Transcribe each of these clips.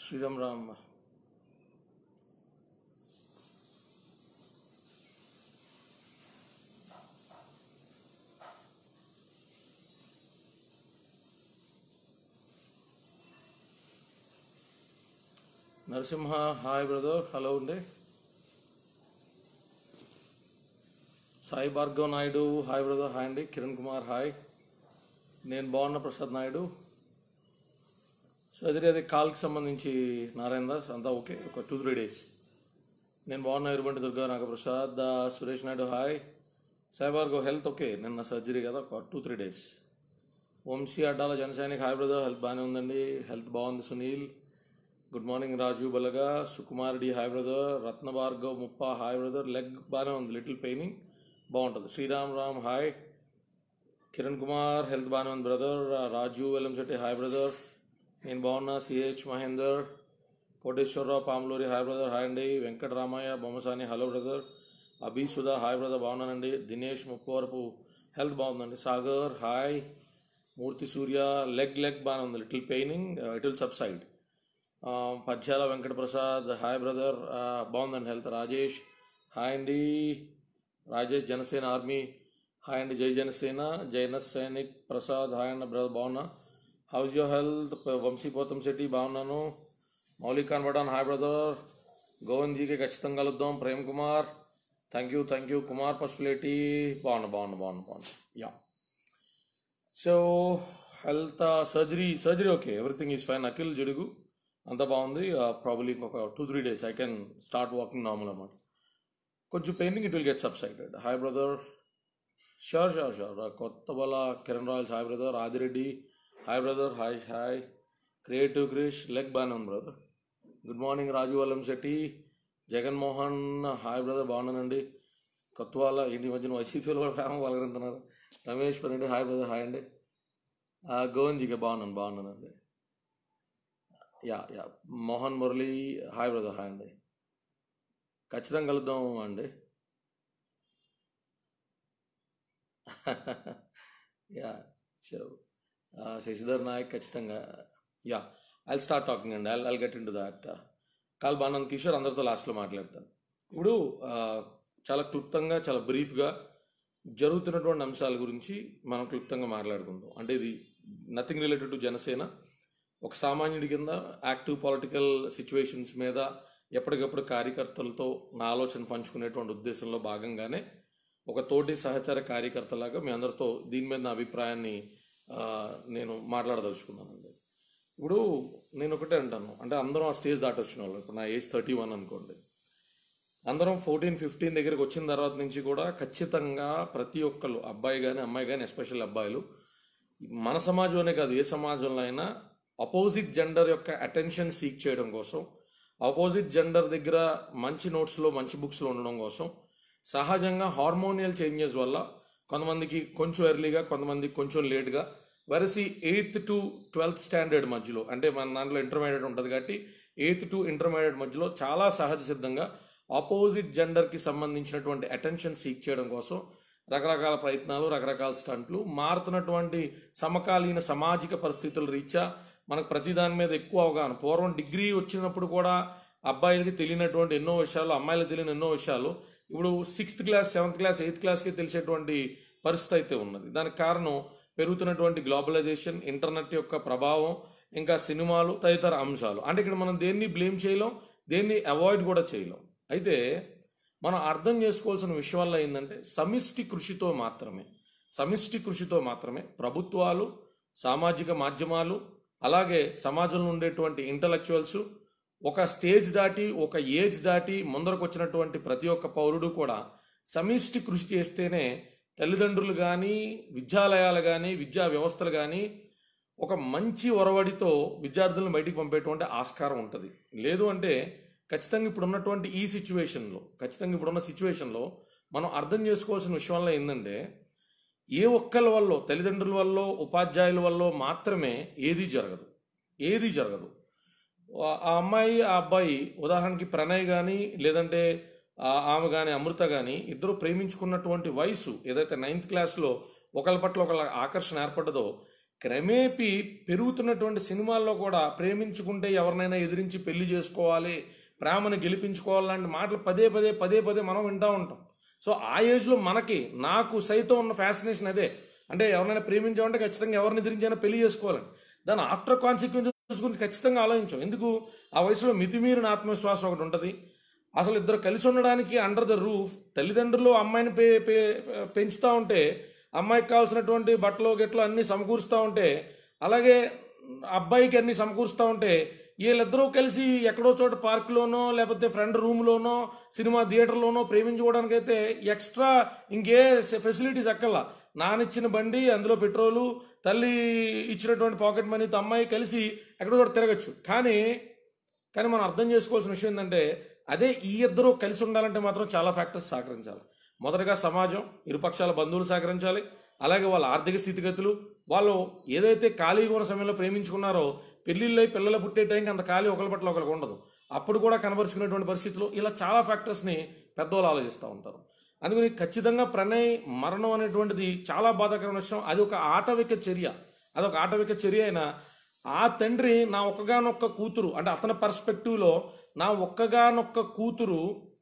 Sriram Ram Narasimha hi brother hello అండి Sai Bhargav Naidu hi brother hi అండి Kiran Kumar hi నేను బాగున్న ప్రసాద్ నాయుడు సర్జరీ అది కాల్కి సంబంధించి నారాయణ దాస్ అంతా ఓకే ఒక టూ త్రీ డేస్ నేను బాగున్నా ఎరుబంటి దుర్గా నాగప్రసాద్ ఆ, Suresh Naidu hi Sai Bhargav health okay నిన్న సర్జరీ కదా ఒక two three days Vamsi Addala Janasainik hi brother health బాగానే ఉందండి హెల్త్ బాగుంది Sunil good morning Raju Balaga Sukumar D hi brother Ratna Bhargav Muppa hi brother leg బాగానే ఉంది లిటిల్ పెయినింగ్ బాగుంటుంది శ్రీరామ్ రామ్ హాయ్ కిరణ్ కుమార్ హెల్త్ బాగానే ఉంది brother Raju Vellamsetti hi brother నేను బాగున్నా CH Mahender Koteswararao Pamuluri hi brother hi అండి Venkataramaiah Bommasani hello brother Abhi Sudha hi brother బాగున్నానండి దినేష్ ముప్పవరపు హెల్త్ బాగుందండి Sagar hi Murthy Surya leg leg బాగానే ఉంది little paining it will subside Padyala Venkata Prasad hi brother బాగుందండి హెల్త్ రాజేష్ హాయ్ అండి రాజేష్ జనసేన ఆర్మీ హాయ్ అండి జై జనసేన జైన సైనిక్ ప్రసాద్ హాయ్ అండి బ్రదర్ బాగున్నా how's your health Vamsi Potham Setti బాగున్నాను మౌలిక్ ఖాన్ బడాన్ హాయ్ బ్రదర్ గోవింద్ జీకి ఖచ్చితంగా కలుద్దాం Prem Kumar thank you thank you Kumar Pasupuleti బాగున్నా బాగున్నా బాగున్నా బాగున్నా yeah so health surgery surgery okay everything is fine Akhil Jadugu అంతా బాగుంది ప్రాబ్లీ ఇంకొక two three days I can start walking normal అన్నమాట కొంచెం paining it will get subsided hi brother sure sure sure Kotha Bala Kiran royals hi brother Adireddy hi brother hi hi creative Krish leg బాగానే ఉంది brother good morning Raju Vallam Setti Jaganmohan hi brother బాగున్నానండి కొత్త వాళ్ళ ఇంటి మధ్యన వైసీపీలో కూడా ప్రేమ పలకరింటున్నారు రమేష్ పన్నెండు హాయ్ బ్రదర్ హాయ్ అండి గోవింద్జీకి బాగున్నాను బాగున్నానండి yeah yeah Mohan Murali hi brother hi అండి ఖచ్చితంగా కలుద్దాం అండి యా సో శశిధర్ నాయక్ ఖచ్చితంగా యా ఐ స్టార్ట్ టాకింగ్ అండి I I'll get in to that call బానంద్ కిషోర్ అందరితో లాస్ట్లో మాట్లాడతాను ఇప్పుడు ఆ, చాలా క్లుప్తంగా చాలా బ్రీఫ్గా జరుగుతున్నటువంటి అంశాల గురించి మనం క్లుప్తంగా మాట్లాడుకుందాం అంటే ఇది నథింగ్ రిలేటెడ్ టు జనసేన ఒక సామాన్యుడి కింద యాక్టివ్ పొలిటికల్ సిచ్యువేషన్స్ మీద ఎప్పటికప్పుడు కార్యకర్తలతో నా ఆలోచన పంచుకునేటువంటి ఉద్దేశంలో భాగంగానే ఒక తోటి సహచర కార్యకర్తలాగా మీ అందరితో దీని మీద నా అభిప్రాయాన్ని ఆ, నేను మాట్లాడదలుచుకున్నానండి ఇప్పుడు నేను ఒకటే అంటాను అంటే అందరం ఆ స్టేజ్ దాటి వచ్చిన వాళ్ళు ఇప్పుడు నా ఏజ్ థర్టీ వన్ అనుకోండి అందరం ఫోర్టీన్ ఫిఫ్టీన్ దగ్గరికి వచ్చిన తర్వాత నుంచి కూడా ఖచ్చితంగా ప్రతి ఒక్కళ్ళు అబ్బాయి కానీ అమ్మాయి కానీ ఎస్పెషల్ అబ్బాయిలు మన సమాజంలోనే కాదు ఏ సమాజంలో అయినా అపోజిట్ జెండర్ యొక్క అటెన్షన్ సీక్ చేయడం కోసం అపోజిట్ జెండర్ దగ్గర మంచి నోట్స్లో మంచి బుక్స్లో ఉండడం కోసం సహజంగా హార్మోనియల్ చేంజెస్ వల్ల కొంతమందికి కొంచెం ఎర్లీగా కొంతమందికి కొంచెం లేట్గా వరసి ఎయిత్ టు ట్వెల్త్ స్టాండర్డ్ మధ్యలో అంటే మన దాంట్లో ఇంటర్మీడియట్ ఉంటుంది కాబట్టి ఎయిత్ టు ఇంటర్మీడియట్ మధ్యలో చాలా సహజ సిద్ధంగా ఆపోజిట్ జెండర్కి సంబంధించినటువంటి అటెన్షన్ సీక్ చేయడం కోసం రకరకాల ప్రయత్నాలు రకరకాల స్టంట్లు మారుతున్నటువంటి సమకాలీన సామాజిక పరిస్థితుల రీత్యా మనకు ప్రతి దాని మీద ఎక్కువ అవగాహన పూర్వం డిగ్రీ వచ్చినప్పుడు కూడా అబ్బాయిలకి తెలియనటువంటి ఎన్నో విషయాలు అమ్మాయిలకు తెలియని ఎన్నో విషయాలు ఇప్పుడు sixth class seventh class eighth క్లాస్కి తెలిసేటువంటి పరిస్థితి అయితే ఉన్నది దానికి కారణం పెరుగుతున్నటువంటి గ్లోబలైజేషన్ ఇంటర్నెట్ యొక్క ప్రభావం ఇంకా సినిమాలు తదితర అంశాలు అంటే ఇక్కడ మనం దేన్ని బ్లేమ్ చేయలేం దేన్ని అవాయిడ్ కూడా చేయలేం అయితే మనం అర్థం చేసుకోవాల్సిన విషయాల్లో ఏంటంటే సమిష్టి కృషితో మాత్రమే సమిష్టి కృషితో మాత్రమే ప్రభుత్వాలు సామాజిక మాధ్యమాలు అలాగే సమాజంలో ఉండేటువంటి ఇంటలెక్చువల్స్ ఒక స్టేజ్ దాటి ఒక ఏజ్ దాటి ముందరకు వచ్చినటువంటి ప్రతి ఒక్క పౌరుడు కూడా సమిష్టి కృషి చేస్తేనే తల్లిదండ్రులు కానీ విద్యాలయాలు కానీ విద్యా వ్యవస్థలు కానీ ఒక మంచి ఒరవడితో విద్యార్థులను బయటికి పంపేటువంటి ఆస్కారం ఉంటుంది లేదు అంటే ఖచ్చితంగా ఇప్పుడు ఉన్నటువంటి ఈ సిచ్యువేషన్లో ఖచ్చితంగా ఇప్పుడున్న సిచ్యువేషన్లో మనం అర్థం చేసుకోవాల్సిన విషయంలో ఏంటంటే ఏ ఒక్కరి వల్ల తల్లిదండ్రుల వల్ల ఉపాధ్యాయుల వల్ల మాత్రమే ఏది జరగదు ఏది జరగదు ఆ- ఆ అమ్మాయి ఆ అబ్బాయి ఉదాహరణకి ప్రణయ్ కానీ లేదంటే ఆ- ఆమె కానీ అమృత కానీ ఇద్దరు ప్రేమించుకున్నటువంటి వయసు ఏదైతే నైన్త్ క్లాస్లో ఒకళ్ళ పట్ల ఒకళ్ళ ఆకర్షణ ఏర్పడ్డదో క్రమేపీ పెరుగుతున్నటువంటి సినిమాల్లో కూడా ప్రేమించుకుంటే ఎవరినైనా ఎదిరించి పెళ్లి చేసుకోవాలి ప్రేమను గెలిపించుకోవాలంటే మాటలు పదే పదే పదే పదే మనం వింటూ ఉంటాం సో ఆ ఏజ్లో మనకి నాకు సైతం ఉన్న ఫ్యాసినేషన్ అదే అంటే ఎవరైనా ప్రేమించామంటే ఖచ్చితంగా ఎవరిని ఎదిరించైనా పెళ్లి చేసుకోవాలని దాని ఆఫ్టర్ కాన్సిక్వెన్సెస్ గురించి ఖచ్చితంగా ఆలోచించాం ఎందుకు ఆ వయసులో మితిమీరిన ఆత్మవిశ్వాసం ఒకటి ఉంటుంది అసలు ఇద్దరు కలిసి ఉండడానికి అండర్ ద రూఫ్ తల్లిదండ్రులు అమ్మాయిని పే పే పెంచుతూ ఉంటే అమ్మాయికి కావాల్సినటువంటి బట్టలు గిట్లు అన్నీ సమకూరుస్తూ ఉంటే అలాగే అబ్బాయికి అన్నీ సమకూరుస్తూ ఉంటే వీళ్ళిద్దరూ కలిసి ఎక్కడో చోట పార్క్లోనో లేకపోతే ఫ్రెండ్ రూమ్లోనో సినిమా థియేటర్లోనో ప్రేమించుకోవడానికైతే ఎక్స్ట్రా ఇంకే ఫెసిలిటీస్ అక్కల్లా నానిచ్చిన బండి అందులో పెట్రోలు తల్లి ఇచ్చినటువంటి పాకెట్ మనీతో అమ్మాయి కలిసి ఎక్కడో చోట తిరగచ్చు కానీ కానీ మనం అర్థం చేసుకోవాల్సిన విషయం ఏంటంటే అదే ఈ ఇద్దరు కలిసి ఉండాలంటే మాత్రం చాలా ఫ్యాక్టర్స్ సహకరించాలి మొదటగా సమాజం ఇరుపక్షాల బంధువులు సహకరించాలి అలాగే వాళ్ళ ఆర్థిక స్థితిగతులు వాళ్ళు ఏదైతే ఖాళీగా ఉన్న సమయంలో ప్రేమించుకున్నారో పెళ్ళిళ్ళు అయి పిల్లలు పుట్టే టైంకి అంత ఖాళీ ఒకరి పట్ల ఒకరికి ఉండదు అప్పుడు కూడా కనబరుచుకునేటువంటి పరిస్థితులు ఇలా చాలా ఫ్యాక్టర్స్ని పెద్దవాళ్ళు ఆలోచిస్తూ ఉంటారు అందుకని ఖచ్చితంగా ప్రణయ్ మరణం అనేటువంటిది చాలా బాధాకరమైన విషయం అది ఒక ఆటవిక చర్య అది ఒక ఆటవిక చర్య అయినా ఆ తండ్రి నా ఒక్కగానొక్క కూతురు అంటే అతని పర్స్పెక్టివ్లో నా ఒక్కగానొక్క కూతురు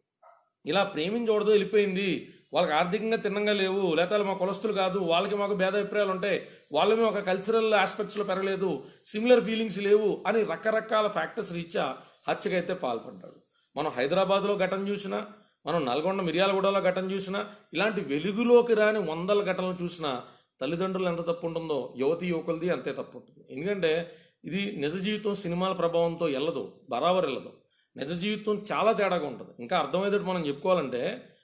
ఇలా ప్రేమించకూడదు వెళ్ళిపోయింది వాళ్ళకి ఆర్థికంగా తిన్నంగా లేవు లేకపోతే మా కులస్తులు కాదు వాళ్ళకి మాకు భేద అభిప్రాయాలు ఉంటాయి వాళ్ళు మేము ఒక కల్చరల్ ఆస్పెక్ట్స్లో పెరగలేదు సిమిలర్ ఫీలింగ్స్ లేవు అని రకరకాల ఫ్యాక్టర్స్ రీత్యా హత్యకైతే పాల్పడ్డాడు మనం హైదరాబాద్లో ఘటన చూసినా మనం నల్గొండ మిర్యాలగూడలో ఘటన చూసినా ఇలాంటి వెలుగులోకి రాని వందల ఘటనలు చూసినా తల్లిదండ్రులు ఎంత తప్పు ఉంటుందో యువతి యువకులది అంతే తప్పు ఉంటుంది ఎందుకంటే ఇది నిజ జీవితం సినిమాల ప్రభావంతో వెళ్ళదు బరాబర్ వెళ్ళదు నిజ జీవితం చాలా తేడాగా ఉంటుంది ఇంకా అర్థమయ్యేటట్టు మనం చెప్పుకోవాలంటే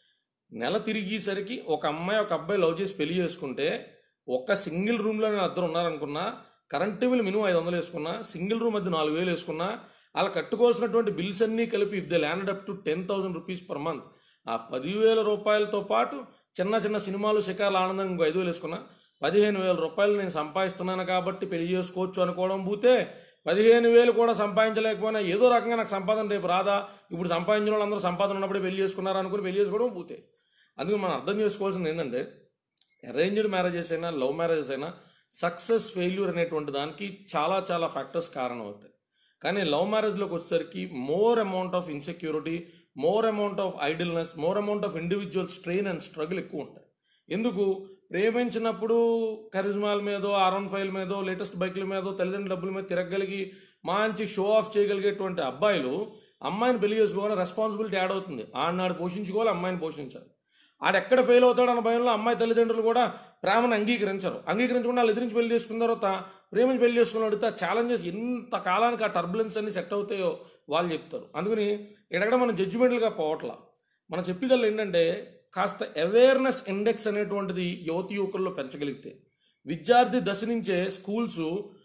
నెల తిరిగేసరికి ఒక అమ్మాయి ఒక అబ్బాయి లవ్ చేసి పెళ్లి చేసుకుంటే ఒక్క సింగిల్ రూమ్లో నేను ఇద్దరు ఉన్నారనుకున్నా కరెంట్ బిల్ మినిమం ఐదు వందలు వేసుకున్నా సింగిల్ రూమ్ మధ్య నాలుగు వేలు వేసుకున్నా అలా కట్టుకోవాల్సినటువంటి బిల్స్ అన్నీ కలిపి if they land up to ten thousand rupees per month ఆ పదివేల రూపాయలతో పాటు చిన్న చిన్న సినిమాలు షికార్లు ఆనందం ఇంకో ఐదు వేలు వేసుకున్నా పదిహేను వేల రూపాయలు నేను సంపాదిస్తున్నాను కాబట్టి పెళ్లి చేసుకోవచ్చు అనుకోవడం పోతే పదిహేను వేలు కూడా సంపాదించలేకపోయినా ఏదో రకంగా నాకు సంపాదన రేపు రాదా ఇప్పుడు సంపాదించిన వాళ్ళందరూ సంపాదన ఉన్నప్పుడే పెళ్లి చేసుకున్నారు అనుకుని పెళ్లి చేసుకోవడం పోతే అందుకు మనం అర్థం చేసుకోవాల్సింది ఏంటంటే అరేంజ్డ్ మ్యారేజెస్ అయినా లవ్ మ్యారేజెస్ అయినా సక్సెస్ ఫెయిల్యూర్ అనేటువంటి దానికి చాలా చాలా ఫ్యాక్టర్స్ కారణం అవుతాయి కానీ లవ్ మ్యారేజ్లోకి వచ్చేసరికి more amount of insecurity more amount of idleness more amount of individual strain and struggle ఎక్కువ ఉంటాయి ఎందుకు ప్రేమించినప్పుడు కరిజ్మాల మీదో ఆర్ వన్ ఫైవ్ మీదో లేటెస్ట్ బైక్ల మీదో తల్లిదండ్రుల డబ్బుల మీద తిరగలిగి మంచి షో ఆఫ్ చేయగలిగేటువంటి అబ్బాయిలు అమ్మాయిని పెళ్లి చేసుకోవాలని రెస్పాన్సిబిలిటీ యాడ్ అవుతుంది ఆడినాడు పోషించుకోవాలి అమ్మాయిని పోషించాలి ఆడు ఎక్కడ ఫెయిల్ అవుతాడు అన్న భయంలో అమ్మాయి తల్లిదండ్రులు కూడా ప్రేమను అంగీకరించరు అంగీకరించకుండా వాళ్ళు ఎదిరించి పెళ్లి చేసుకున్న తర్వాత ప్రేమించి పెళ్లి చేసుకున్న అడిగితే ఆ ఛాలెంజెస్ ఎంత కాలానికి ఆ టర్బులెన్స్ అన్ని సెట్ అవుతాయో వాళ్ళు చెప్తారు అందుకని ఎక్కడ మనం జడ్జిమెంట్లుగా పోవట్లా మనం చెప్పేదల్లా ఏంటంటే కాస్త అవేర్నెస్ ఇండెక్స్ అనేటువంటిది యువతి యువకుల్లో పెంచగలిగితే విద్యార్థి దశ నుంచే స్కూల్స్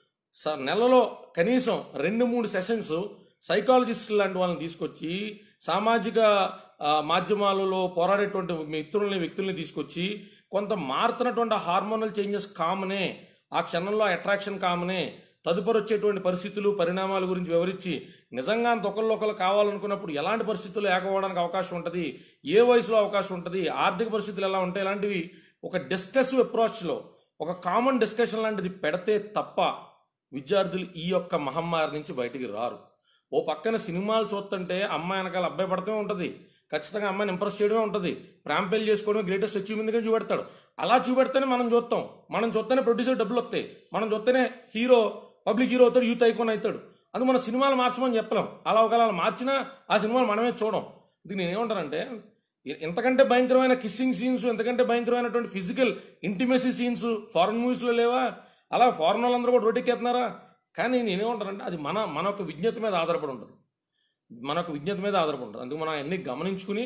స- నెలలో కనీసం రెండు మూడు సెషన్స్ సైకాలజిస్ట్ లాంటి వాళ్ళని తీసుకొచ్చి సామాజిక ఆ, మాధ్యమాలలో పోరాడేటువంటి మిత్రుల్ని వ్యక్తుల్ని తీసుకొచ్చి కొంత మారుతున్నటువంటి హార్మోనల్ చేంజెస్ కామనే ఆ క్షణంలో అట్రాక్షన్ కామనే తదుపరి వచ్చేటువంటి పరిస్థితులు పరిణామాల గురించి వివరించి నిజంగా అంత ఒకళ్ళు కావాలనుకున్నప్పుడు ఎలాంటి పరిస్థితుల్లో ఏకపోవడానికి అవకాశం ఉంటుంది ఏ వయసులో అవకాశం ఉంటుంది ఆర్థిక పరిస్థితులు ఎలా ఉంటాయి ఇలాంటివి ఒక డిస్కసివ్ అప్రోచ్లో ఒక కామన్ డిస్కషన్ లాంటిది పెడితే తప్ప విద్యార్థులు ఈ యొక్క మహమ్మారి నుంచి బయటికి రారు ఓ పక్కన సినిమాలు చూస్తుంటే అమ్మాయి వెనకాల అబ్బాయి పడితే ఉంటుంది ఖచ్చితంగా అమ్మాయిని ఇంప్రెస్ చేయడమే ఉంటుంది ప్రేమ పెళ్లి చేసుకోవడం గ్రేటెస్ట్ అచీవ్మెంట్ గా చూపెడతాడు అలా చూపెడితేనే మనం చూస్తాం మనం చూస్తేనే ప్రొడ్యూసర్ డబ్బులు వస్తాయి మనం చూస్తేనే హీరో పబ్లిక్ హీరో అవుతాడు యూత్ ఐకాన్ అవుతాడు అందుకు మన సినిమాలు మార్చమని చెప్పలేం అలా ఒకవేళ అలా మార్చినా ఆ సినిమాలు మనమే చూడం ఇది నేనేమంటానంటే ఇ- ఇంతకంటే భయంకరమైన కిస్సింగ్ సీన్స్ ఎంతకంటే భయంకరమైనటువంటి ఫిజికల్ ఇంటిమేసీ సీన్స్ ఫారెన్ మూవీస్లో లేవా అలా ఫారెన్ వాళ్ళందరూ కూడా రోడ్డెక్కేస్తున్నారా కానీ నేనేమంటానంటే అది మన మన యొక్క విజ్ఞత మీద ఆధారపడి ఉంటుంది మన యొక్క విజ్ఞత మీద ఆధారపడి ఉంటుంది అందుకు మనం అన్ని గమనించుకుని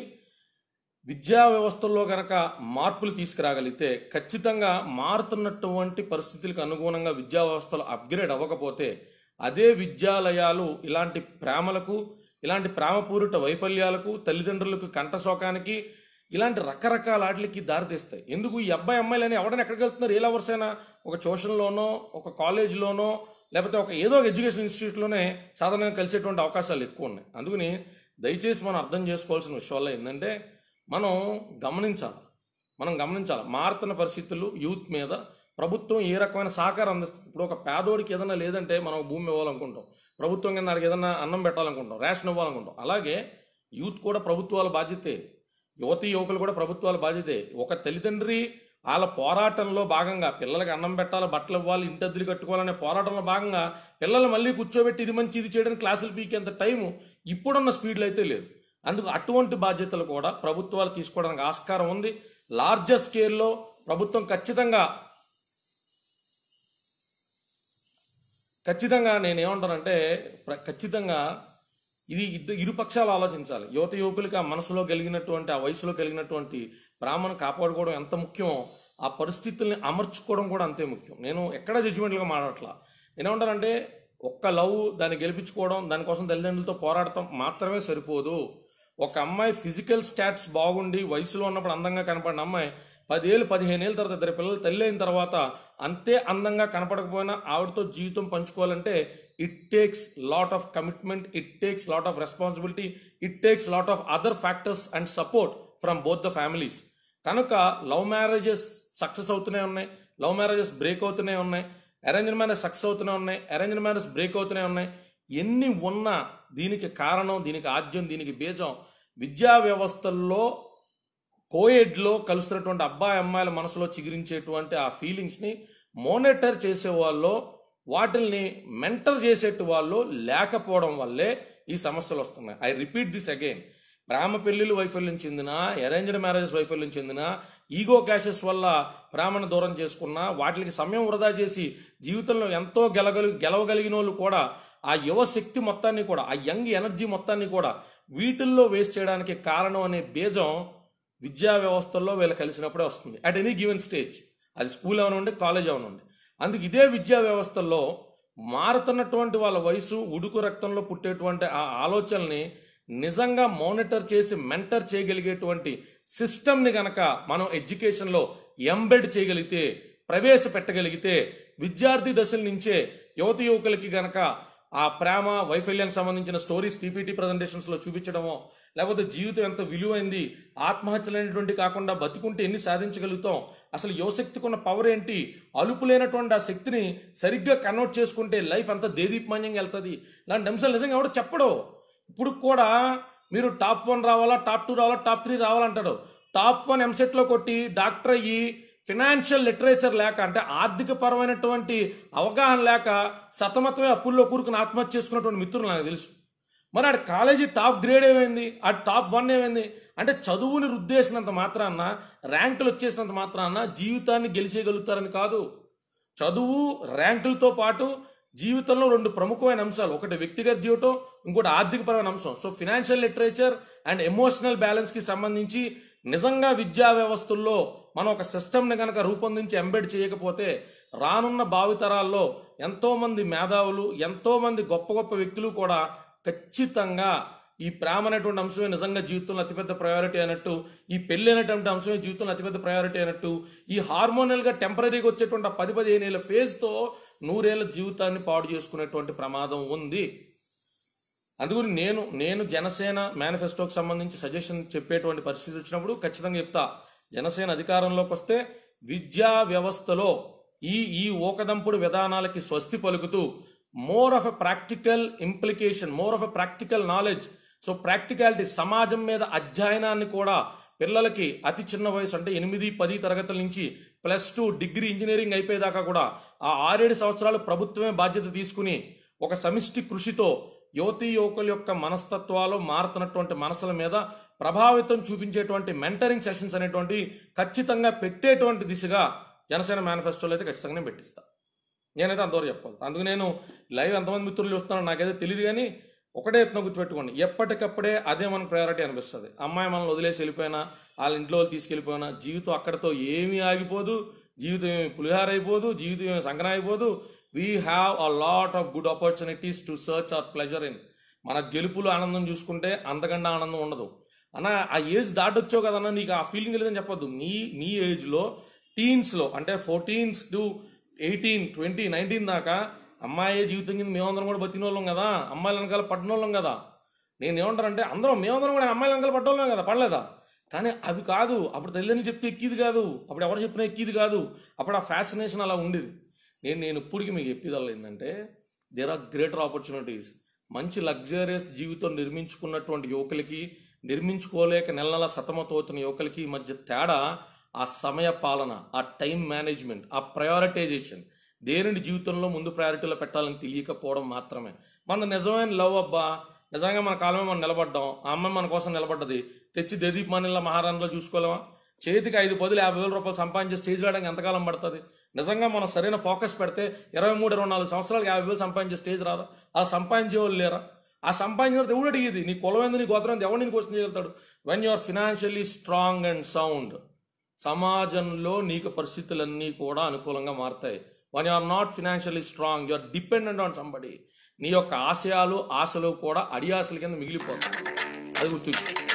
విద్యా వ్యవస్థల్లో గనక మార్పులు తీసుకురాగలిగితే ఖచ్చితంగా మారుతున్నటువంటి పరిస్థితులకు అనుగుణంగా విద్యా వ్యవస్థలు అప్గ్రేడ్ అవ్వకపోతే అదే విద్యాలయాలు ఇలాంటి ప్రేమలకు ఇలాంటి ప్రేమపూరిత వైఫల్యాలకు తల్లిదండ్రులకు కంఠశోకానికి ఇలాంటి రకరకాల వాటికి దారితీస్తాయి ఎందుకు ఈ అబ్బాయి అమ్మాయిలని ఎవడైనా ఎక్కడికి వెళ్తున్నారు ఏ లవర్స్ అయినా ఒక ట్యూషన్లోనో ఒక కాలేజ్లోనో లేకపోతే ఒక ఏదో ఒక ఎడ్యుకేషన్ ఇన్స్టిట్యూట్లోనే సాధారణంగా కలిసేటువంటి అవకాశాలు ఎక్కువ ఉన్నాయి అందుకని దయచేసి మనం అర్థం చేసుకోవాల్సిన విషయాల్లో ఏంటంటే మనం గమనించాలి మనం గమనించాలి మారుతున్న పరిస్థితులు యూత్ మీద ప్రభుత్వం ఏ రకమైన సహకారం అందిస్తుంది ఇప్పుడు ఒక పేదోడికి ఏదైనా లేదంటే మనం భూమి ఇవ్వాలనుకుంటాం ప్రభుత్వం కింద దానికి ఏదైనా అన్నం పెట్టాలనుకుంటాం రేషన్ ఇవ్వాలనుకుంటాం అలాగే యూత్ కూడా ప్రభుత్వాల బాధ్యతే యువతి యువకులు కూడా ప్రభుత్వాల బాధ్యతే ఒక తల్లిదండ్రి వాళ్ళ పోరాటంలో భాగంగా పిల్లలకి అన్నం పెట్టాలి బట్టలు ఇవ్వాలి ఇంటద్దులు కట్టుకోవాలనే పోరాటంలో భాగంగా పిల్లలు మళ్ళీ కూర్చోబెట్టి ఇది మంచి ఇది చేయడానికి క్లాసులు పీకేంత టైము ఇప్పుడున్న స్పీడ్లో అయితే లేదు అందుకు అటువంటి బాధ్యతలు కూడా ప్రభుత్వాలు తీసుకోవడానికి ఆస్కారం ఉంది లార్జర్ స్కేల్లో ప్రభుత్వం ఖచ్చితంగా ఖచ్చితంగా నేను ఏమంటానంటే ప్ర- ఖచ్చితంగా ఇది ఇద్ద ఇరు పక్షాలు ఆలోచించాలి యువత యువకులకి ఆ మనసులో కలిగినటువంటి ఆ వయసులో కలిగినటువంటి ప్రేమను కాపాడుకోవడం ఎంత ముఖ్యమో ఆ పరిస్థితుల్ని అమర్చుకోవడం కూడా అంతే ముఖ్యం నేను ఎక్కడ జడ్జిమెంట్గా మాట్లాడట్లా నేనేమంటానంటే ఒక్క లవ్ దాన్ని గెలిపించుకోవడం దానికోసం తల్లిదండ్రులతో పోరాడటం మాత్రమే సరిపోదు ఒక అమ్మాయి ఫిజికల్ స్టాట్స్ బాగుండి వయసులో ఉన్నప్పుడు అందంగా కనపడిన అమ్మాయి పదేళ్ళు పదిహేను ఏళ్ళ తర్వాత ఇద్దరు పిల్లలు తల్లి అయిన తర్వాత అంతే అందంగా కనపడకపోయినా ఆవిడతో జీవితం పంచుకోవాలంటే it takes lot of commitment it takes lot of responsibility it takes lot of other factors and support from both the families కనుక లవ్ మ్యారేజెస్ సక్సెస్ అవుతూనే ఉన్నాయి లవ్ మ్యారేజెస్ బ్రేక్ అవుతూనే ఉన్నాయి అరేంజ్ మ్యారేజ్ సక్సెస్ అవుతూనే ఉన్నాయి arrange marriage break అవుతూనే ఉన్నాయి ఎన్ని ఉన్నా దీనికి కారణం దీనికి ఆద్యం దీనికి బీజం విద్యా వ్యవస్థల్లో కోయెడ్లో కలుస్తున్నటువంటి అబ్బాయి అమ్మాయిల మనసులో చిగురించేటువంటి ఆ ఫీలింగ్స్ని మోనిటర్ చేసే వాళ్ళు వాటిల్ని మెంటర్ చేసేటి వాళ్ళు లేకపోవడం వల్లే ఈ సమస్యలు వస్తున్నాయి ఐ రిపీట్ దిస్ అగైన్ ప్రేమ పెళ్లిళ్ళు వైఫల్యం చెందిన అరేంజ్డ్ మ్యారేజెస్ వైఫల్యం చెందిన ఈగో క్లాషెస్ వల్ల ప్రేమను దూరం చేసుకున్న వాటికి సమయం వృధా చేసి జీవితంలో ఎంతో గెలగలి గెలవగలిగిన వాళ్ళు కూడా ఆ యువ శక్తి మొత్తాన్ని కూడా ఆ యంగ్ ఎనర్జీ మొత్తాన్ని కూడా వీటిల్లో వేస్ట్ చేయడానికి కారణం అనే బీజం విద్యా వ్యవస్థల్లో వీళ్ళు కలిసినప్పుడే వస్తుంది అట్ ఎనీ గివెన్ స్టేజ్ అది స్కూల్ అవనండి కాలేజ్ అవనండి అందుకు ఇదే విద్యా వ్యవస్థల్లో మారుతున్నటువంటి వాళ్ళ వయసు ఉడుకు రక్తంలో పుట్టేటువంటి ఆ ఆలోచనల్ని నిజంగా మానిటర్ చేసి మెంటర్ చేయగలిగేటువంటి సిస్టమ్ని గనక మనం ఎడ్యుకేషన్లో ఎంబెడ్ చేయగలిగితే ప్రవేశపెట్టగలిగితే విద్యార్థి దశల నుంచే యువత యువకులకి గనక ఆ ప్రేమ వైఫల్యానికి సంబంధించిన స్టోరీస్ పీపీటీ ప్రజెంటేషన్స్లో చూపించడమో లేకపోతే జీవితం ఎంత విలువైంది ఆత్మహత్యలైనటువంటి కాకుండా బతుకుంటే ఎన్ని సాధించగలుగుతాం అసలు యువశక్తికి ఉన్న పవర్ ఏంటి అలుపు లేనటువంటి ఆ శక్తిని సరిగ్గా కన్వర్ట్ చేసుకుంటే లైఫ్ అంతా దేదీప్మాన్యంగా వెళ్తుంది ఇలాంటి అంశాలు నిజంగా ఎవడు చెప్పడు ఇప్పుడు కూడా మీరు టాప్ వన్ రావాలా టాప్ టూ రావాలా టాప్ త్రీ రావాలంటాడు టాప్ వన్ ఎంసెట్లో కొట్టి డాక్టర్ అయ్యి ఫినాన్షియల్ లిటరేచర్ లేక అంటే ఆర్థిక పరమైనటువంటి అవగాహన లేక సతమతమే అప్పుల్లో కూరుకుని ఆత్మహత్య చేసుకున్నటువంటి మిత్రులు నాకు తెలుసు మరి ఆడ కాలేజీ టాప్ గ్రేడ్ ఏమైంది ఆ టాప్ వన్ ఏమైంది అంటే చదువుని రుద్దేసినంత మాత్రాన ర్యాంకులు వచ్చేసినంత మాత్రాన జీవితాన్ని గెలిచేయగలుగుతారని కాదు చదువు ర్యాంకులతో పాటు జీవితంలో రెండు ప్రముఖమైన అంశాలు ఒకటి వ్యక్తిగత జీవితం ఇంకోటి ఆర్థికపరమైన అంశం so financial literature and emotional balance కి సంబంధించి నిజంగా విద్యా వ్యవస్థల్లో మనం ఒక సిస్టమ్ని కనుక రూపొందించి ఎంబెడ్ చేయకపోతే రానున్న భావితరాల్లో ఎంతో మంది మేధావులు ఎంతో మంది గొప్ప గొప్ప వ్యక్తులు కూడా ఖచ్చితంగా ఈ ప్రేమ అనేటువంటి అంశమే నిజంగా జీవితంలో అతిపెద్ద ప్రయారిటీ అయినట్టు ఈ పెళ్లి అనేటువంటి అంశమే జీవితంలో అతిపెద్ద ప్రయారిటీ అయినట్టు ఈ హార్మోనల్ గా టెంపరీగా వచ్చేటువంటి ఆ పది పదిహేను ఏళ్ళ ఫేజ్ తో నూరేళ్ల జీవితాన్ని పాడు చేసుకునేటువంటి ప్రమాదం ఉంది అందుకని నేను నేను జనసేన మేనిఫెస్టోకి సంబంధించి సజెషన్ చెప్పేటువంటి పరిస్థితి వచ్చినప్పుడు ఖచ్చితంగా చెప్తా జనసేన అధికారంలోకి వస్తే విద్యా వ్యవస్థలో ఈ ఈ ఓకదంపుడు విధానాలకి స్వస్తి పలుకుతూ more of a practical implication more of a practical knowledge so practicality సమాజం మీద అధ్యయనాన్ని కూడా పిల్లలకి అతి చిన్న వయసు అంటే ఎనిమిది పది తరగతుల నుంచి ప్లస్ టూ డిగ్రీ ఇంజనీరింగ్ అయిపోయేదాకా కూడా ఆ ఆరేడు సంవత్సరాలు ప్రభుత్వమే బాధ్యత తీసుకుని ఒక సమిష్టి కృషితో యువతీ యువకుల యొక్క మనస్తత్వాలు మారుతున్నటువంటి మనసుల మీద ప్రభావితం చూపించేటువంటి మెంటరింగ్ సెషన్స్ అనేటువంటి ఖచ్చితంగా పెట్టేటువంటి దిశగా జనసేన మేనిఫెస్టోలో అయితే ఖచ్చితంగా నేను పెట్టిస్తా నేనైతే అంతవరకు చెప్పాలి అందుకు నేను లైవ్ ఎంతమంది మిత్రులు చూస్తున్నాను నాకైతే తెలియదు కానీ ఒకటే ఎత్తున గుర్తుపెట్టుకోండి ఎప్పటికప్పుడే అదే మన ప్రయారిటీ అనిపిస్తుంది అమ్మాయి మనల్ని వదిలేసి వెళ్ళిపోయినా వాళ్ళ ఇంట్లో వాళ్ళు తీసుకెళ్ళిపోయినా జీవితం అక్కడతో ఏమీ ఆగిపోదు జీవితం ఏమి పులిహార అయిపోదు జీవితం ఏమి సంగన అయిపోదు we have a lot of good opportunities to search our pleasure in మన గెలుపులో ఆనందం చూసుకుంటే అంతకన్నా ఆనందం ఉండదు అన్న ఆ ఏజ్ దాటొచ్చావు కదన్నా నీకు ఆ ఫీలింగ్ లేదని చెప్పొద్దు నీ నీ ఏజ్లో టీన్స్లో అంటే fourteens to eighteen twenty nineteen దాకా అమ్మాయి జీవితం కింద మేమందరం కూడా బతికిన వాళ్ళం కదా అమ్మాయిల వెనకాల పడిన వాళ్ళం కదా నేను ఏమంటానంటే అందరం మేమందరం కూడా అమ్మాయిల వెనకాల పడ్డోళ్ళం కదా పడలేదా కానీ అవి కాదు అప్పుడు తల్లిని చెప్తే ఎక్కిది కాదు అప్పుడు ఎవరు చెప్పినా ఎక్కిది కాదు అప్పుడు ఆ ఫ్యాసినేషన్ అలా ఉండేది నేను నేను ఇప్పటికి మీకు చెప్పేదల్లా ఏంటంటే దేర్ ఆర్ గ్రేటర్ ఆపర్చునిటీస్ మంచి లగ్జరియస్ జీవితం నిర్మించుకున్నటువంటి యువకులకి నిర్మించుకోలేక నెల నెల సతమతవుతున్న యువకులకి ఈ మధ్య తేడా ఆ సమయ పాలన ఆ టైం మేనేజ్మెంట్ ఆ ప్రయారిటైజేషన్ దేనిని జీవితంలో ముందు ప్రయారిటీలో పెట్టాలని తెలియకపోవడం మాత్రమే మన నిజమైన లవ్ అబ్బా నిజంగా మన కాలమే మనం నిలబడ్డాం ఆ అమ్మాయి మన కోసం నిలబడ్డది తెచ్చి దదీప్ మనీల మహారాణిలో చూసుకోలేమా చేతికి ఐదు పదులు యాభై వేల రూపాయలు సంపాదించి స్టేజ్ రావడానికి ఎంతకాలం పడుతుంది నిజంగా మనం సరైన ఫోకస్ పెడితే ఇరవై మూడు ఇరవై నాలుగు సంవత్సరాలకు యాభై వేలు సంపాదించే స్టేజ్ రారా అలా సంపాదించే వాళ్ళు లేరా ఆ సంపాదించిన ఎవడు అడిగేది నీ కులం ఏంది నీ గోత్రం ఏంది ఎవడు నేను క్వశ్చన్ చేయగలుగుతాడు when you are financially strong and sound సమాజంలో నీకు పరిస్థితులన్నీ కూడా అనుకూలంగా మారుతాయి when you are not financially strong you are dependent on somebody నీ యొక్క ఆశయాలు ఆశలు కూడా అడియాసల కింద మిగిలిపోతాయి అది గుర్తుంచు